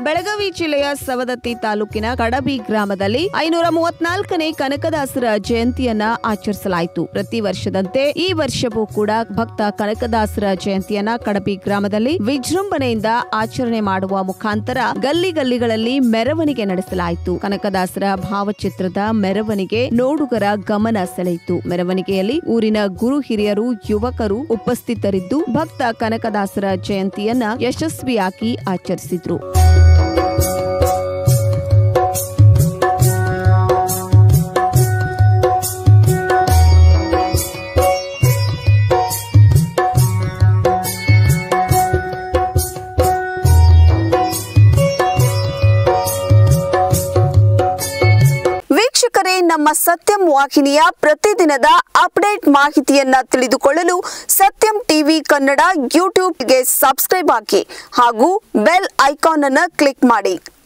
ಬೆಳಗಾವಿ ಜಿಲ್ಲೆಯ ಸವದತ್ತಿ ತಾಲೂಕಿನ ಕಡಬಿ ಗ್ರಾಮದಲ್ಲಿ ಐನೂರ ಮೂವತ್ನಾಲ್ಕನೇ ಕನಕದಾಸರ ಜಯಂತಿಯನ್ನ ಆಚರಿಸಲಾಯಿತು ಪ್ರತಿ ವರ್ಷದಂತೆ ಈ ವರ್ಷವೂ ಕೂಡ ಭಕ್ತ ಕನಕದಾಸರ ಜಯಂತಿಯನ್ನ ಕಡಬಿ ಗ್ರಾಮದಲ್ಲಿ ವಿಜೃಂಭಣೆಯಿಂದ ಆಚರಣೆ ಮಾಡುವ ಮುಖಾಂತರ ಗಲ್ಲಿ ಗಲ್ಲಿಗಳಲ್ಲಿ ಮೆರವಣಿಗೆ ನಡೆಸಲಾಯಿತು ಕನಕದಾಸರ ಭಾವಚಿತ್ರದ ಮೆರವಣಿಗೆ ನೋಡುಗರ ಗಮನ ಸೆಳೆಯಿತು ಮೆರವಣಿಗೆಯಲ್ಲಿ ಊರಿನ ಗುರು ಹಿರಿಯರು ಯುವಕರು ಉಪಸ್ಥಿತರಿದ್ದು ಭಕ್ತ ಕನಕದಾಸರ ಜಯಂತಿಯನ್ನ ಯಶಸ್ವಿಯಾಗಿ ಆಚರಿಸಿದ್ರು ವೀಕ್ಷಕರೇ ನಮ್ಮ ಸತ್ಯಂ ವಾಹಿನಿಯ ಪ್ರತಿದಿನದ ಅಪ್ಡೇಟ್ ಮಾಹಿತಿಯನ್ನ ತಿಳಿದುಕೊಳ್ಳಲು ಸತ್ಯಂ ಟಿವಿ ಕನ್ನಡ ಯೂಟ್ಯೂಬ್ಗೆ ಸಬ್ಸ್ಕ್ರೈಬ್ ಹಾಕಿ ಹಾಗೂ ಬೆಲ್ ಐಕಾನ್ ಅನ್ನು ಕ್ಲಿಕ್ ಮಾಡಿ